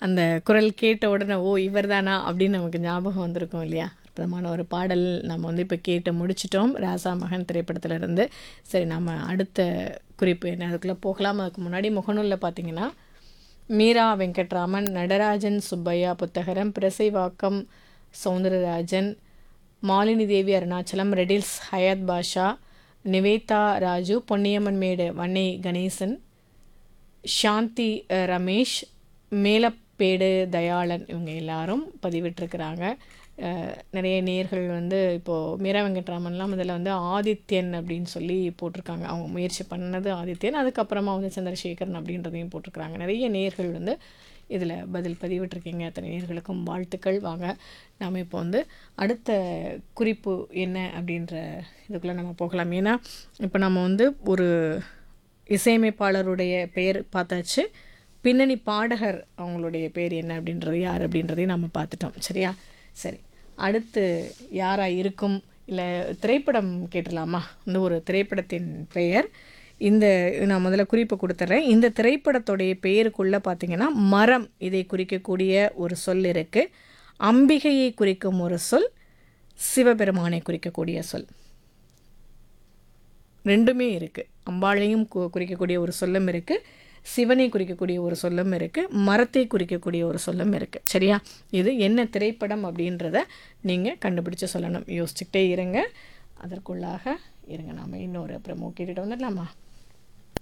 அந்த குரல் கேட்ட உடனே ஓ இவர் தானா அப்படின்னு நமக்கு ஞாபகம் வந்திருக்கும் இல்லையா அற்புதமான ஒரு பாடல் நம்ம வந்து இப்போ கேட்டு முடிச்சிட்டோம் ராசா மகன் திரைப்படத்துல இருந்து சரி நம்ம அடுத்த குறிப்பு என்ன அதுக்குள்ளே போகலாம் அதுக்கு முன்னாடி முகநூலில் பார்த்தீங்கன்னா மீரா வெங்கட்ராமன் நடராஜன் சுப்பையா புத்தகரம் பிரசைவாக்கம் சௌந்தரராஜன் மாலினி தேவி அருணாச்சலம் ரெடில்ஸ் ஹயாத் பாஷா நிவேதா ராஜு பொன்னியம்மன் மேடு வன்னை கணேசன் சாந்தி அஹ், ரமேஷ் மேலப்பேடு தயாளன் இவங்க எல்லாரும் பதிவிட்டிருக்கிறாங்க அஹ், நிறைய நேர்கள் வந்து இப்போது மீரா வெங்கட்ராமன்லாம் முதல்ல வந்து ஆதித்யன் அப்படின்னு சொல்லி போட்டிருக்காங்க அவங்க முயற்சி பண்ணது ஆதித்யன் அதுக்கப்புறமா வந்து சந்திரசேகரன் அப்படின்றதையும் போட்டிருக்கிறாங்க நிறைய நேர்கள் வந்து இதில் பதில் பதிவிட்டிருக்கீங்க அத்தனை நேர்களுக்கும் வாழ்த்துக்கள் வாங்க நாம் இப்போ வந்து அடுத்த குறிப்பு என்ன அப்படின்ற இதுக்குள்ளே நம்ம போகலாம் ஏன்னா இப்போ நம்ம வந்து ஒரு இசையமைப்பாளருடைய பெயர் பார்த்தாச்சு பின்னணி பாடகர் அவங்களுடைய பேர் என்ன அப்படின்றது யார் அப்படின்றதையும் நம்ம பார்த்துட்டோம் சரியா சரி அடுத்து யாராக இருக்கும் இல்லை திரைப்படம் கேட்டுடலாமா இந்த ஒரு திரைப்படத்தின் பெயர் இந்த நான் முதல்ல குறிப்பு கொடுத்துட்றேன் இந்த திரைப்படத்துடைய பெயருக்குள்ளே பார்த்தீங்கன்னா மரம் இதை குறிக்கக்கூடிய ஒரு சொல் இருக்குது அம்பிகையை குறிக்கும் ஒரு சொல் சிவபெருமானை குறிக்கக்கூடிய சொல் ரெண்டுமே இருக்குது அம்பாளையும் கு- குறிக்கக்கூடிய ஒரு சொல்லும் இருக்குது சிவனை குறிக்கக்கூடிய ஒரு சொல்லும் இருக்குது மரத்தை குறிக்கக்கூடிய ஒரு சொல்லும் இருக்குது சரியா இது என்ன திரைப்படம் அப்படின்றத நீங்கள் கண்டுபிடிச்சு சொல்லணும் யோசிச்சுக்கிட்டே இருங்க அதற்குள்ளாக இருங்க நாம் இன்னொரு ப்ரமோ கேட்டுட்டு வந்துடலாமா